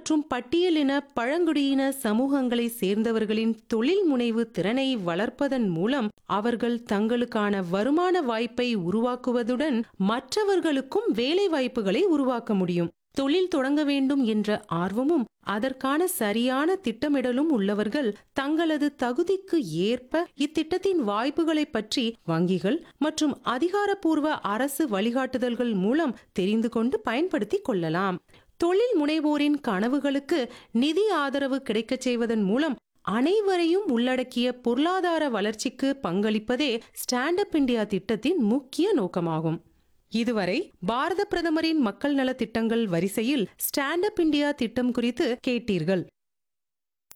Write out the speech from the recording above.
மற்றும் பட்டியலின பழங்குடியின சமூகங்களை சேர்ந்தவர்களின் தொழில் முனைவு திறனை வளர்ப்பதன் மூலம் அவர்கள் தங்களுக்கான வருமான வாய்ப்பை உருவாக்குவதுடன் மற்றவர்களுக்கும் வேலை வாய்ப்புகளை உருவாக்க முடியும் தொழில் தொடங்க வேண்டும் என்ற ஆர்வமும் அதற்கான சரியான திட்டமிடலும் உள்ளவர்கள் தங்களது தகுதிக்கு ஏற்ப இத்திட்டத்தின் வாய்ப்புகளை பற்றி வங்கிகள் மற்றும் அதிகாரப்பூர்வ அரசு வழிகாட்டுதல்கள் மூலம் தெரிந்து கொண்டு பயன்படுத்திக் கொள்ளலாம் தொழில் முனைவோரின் கனவுகளுக்கு நிதி ஆதரவு கிடைக்கச் செய்வதன் மூலம் அனைவரையும் உள்ளடக்கிய பொருளாதார வளர்ச்சிக்கு பங்களிப்பதே ஸ்டாண்ட் அப் இந்தியா திட்டத்தின் முக்கிய நோக்கமாகும் இதுவரை பாரத பிரதமரின் மக்கள் நல திட்டங்கள் வரிசையில் ஸ்டாண்ட் அப் இந்தியா திட்டம் குறித்து கேட்டீர்கள்